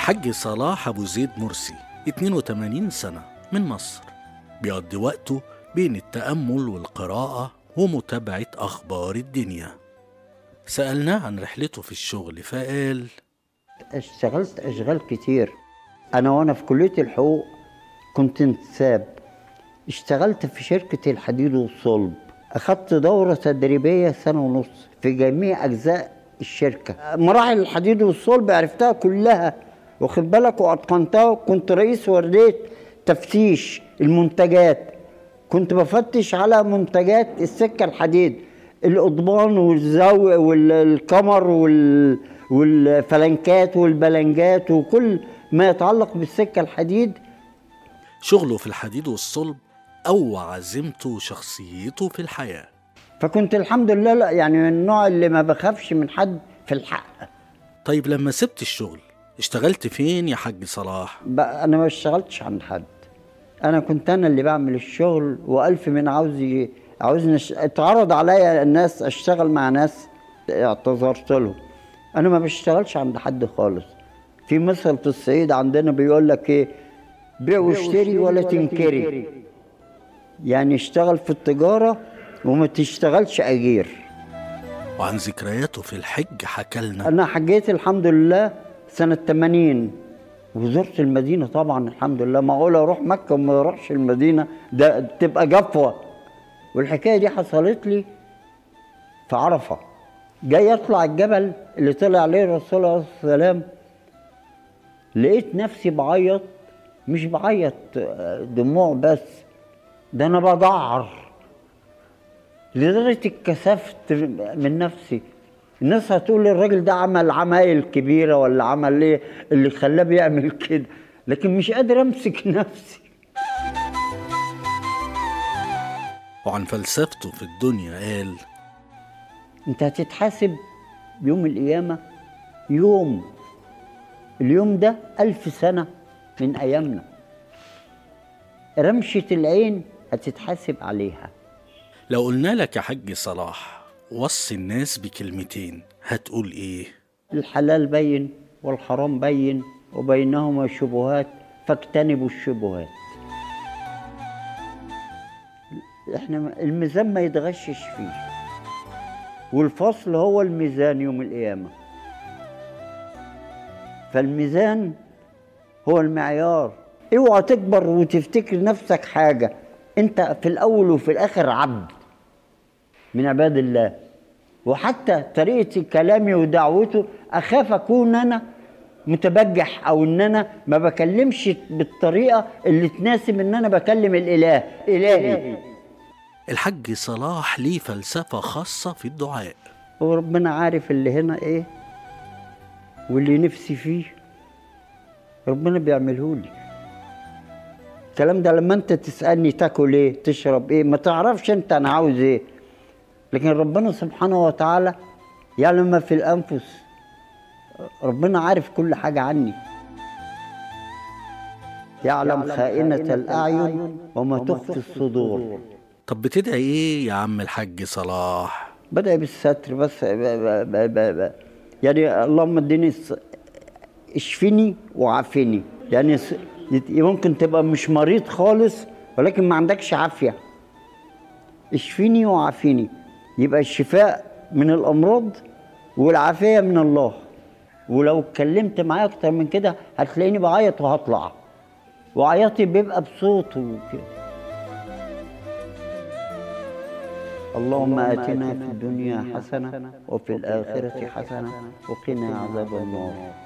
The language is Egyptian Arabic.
الحاج صلاح أبو زيد مرسي 82 سنة من مصر بيقضي وقته بين التأمل والقراءة ومتابعة أخبار الدنيا سألناه عن رحلته في الشغل فقال اشتغلت اشغال كتير انا وانا في كليه الحقوق كنت انتساب اشتغلت في شركه الحديد والصلب اخدت دوره تدريبيه سنه ونص في جميع اجزاء الشركه مراحل الحديد والصلب عرفتها كلها واخد بالك واتقنتها كنت رئيس ورديه تفتيش المنتجات كنت بفتش على منتجات السكه الحديد القضبان والزو والكمر وال والفلنكات والبلنجات وكل ما يتعلق بالسكه الحديد شغله في الحديد والصلب قوى عزيمته وشخصيته في الحياة فكنت الحمد لله لا يعني من النوع اللي ما بخافش من حد في الحق طيب لما سبت الشغل اشتغلت فين يا حاج صلاح؟ بقى انا ما اشتغلتش عند حد انا كنت انا اللي بعمل الشغل والف من عاوز ي- عاوزني أش- اتعرض عليا الناس اشتغل مع ناس اعتذرت لهم انا ما بشتغلش عند حد خالص في مثل في الصعيد عندنا بيقول لك ايه بيع واشتري ولا تنكري يعني اشتغل في التجاره وما تشتغلش اجير وعن ذكرياته في الحج حكى لنا انا حجيت الحمد لله سنه 80 وزرت المدينه طبعا الحمد لله معقول اروح مكه وما اروحش المدينه ده تبقى جفوه والحكايه دي حصلت لي في عرفه جاي اطلع الجبل اللي طلع عليه الرسول عليه الصلاه والسلام لقيت نفسي بعيط مش بعيط آه، دموع بس ده انا بدعر لدرجه اتكسفت من نفسي الناس هتقول لي الراجل ده عمل عمايل كبيره ولا عمل ايه اللي خلاه بيعمل كده لكن مش قادر امسك نفسي وعن فلسفته في الدنيا قال انت هتتحاسب يوم القيامه يوم اليوم ده ألف سنة من أيامنا رمشة العين هتتحاسب عليها لو قلنا لك يا حاج صلاح وصي الناس بكلمتين هتقول ايه؟ الحلال بين والحرام بين وبينهما شبهات فاجتنبوا الشبهات احنا الميزان ما يتغشش فيه والفصل هو الميزان يوم القيامة فالميزان هو المعيار اوعى تكبر وتفتكر نفسك حاجة انت في الاول وفي الاخر عبد من عباد الله وحتى طريقة كلامي ودعوته أخاف أكون أنا متبجح أو إن أنا ما بكلمش بالطريقة اللي تناسب إن أنا بكلم الإله إلهي الحاج صلاح ليه فلسفة خاصة في الدعاء وربنا عارف اللي هنا إيه واللي نفسي فيه ربنا بيعمله لي الكلام ده لما انت تسالني تاكل ايه تشرب ايه ما تعرفش انت انا عاوز ايه لكن ربنا سبحانه وتعالى يعلم ما في الانفس ربنا عارف كل حاجه عني يعلم خائنة الأعين وما تخفي الصدور طب بتدعي ايه يا عم الحاج صلاح؟ بدأ بالستر بس ب ب ب ب ب يعني اللهم اديني الص- اشفني وعافني يعني س- ممكن تبقى مش مريض خالص ولكن ما عندكش عافية اشفني وعافني يبقى الشفاء من الأمراض والعافية من الله ولو اتكلمت معايا أكتر من كده هتلاقيني بعيط وهطلع وعياطي بيبقى بصوت وكده اللهم آتنا في الدنيا حسنة وفي الآخرة حسنة وقنا عذاب النار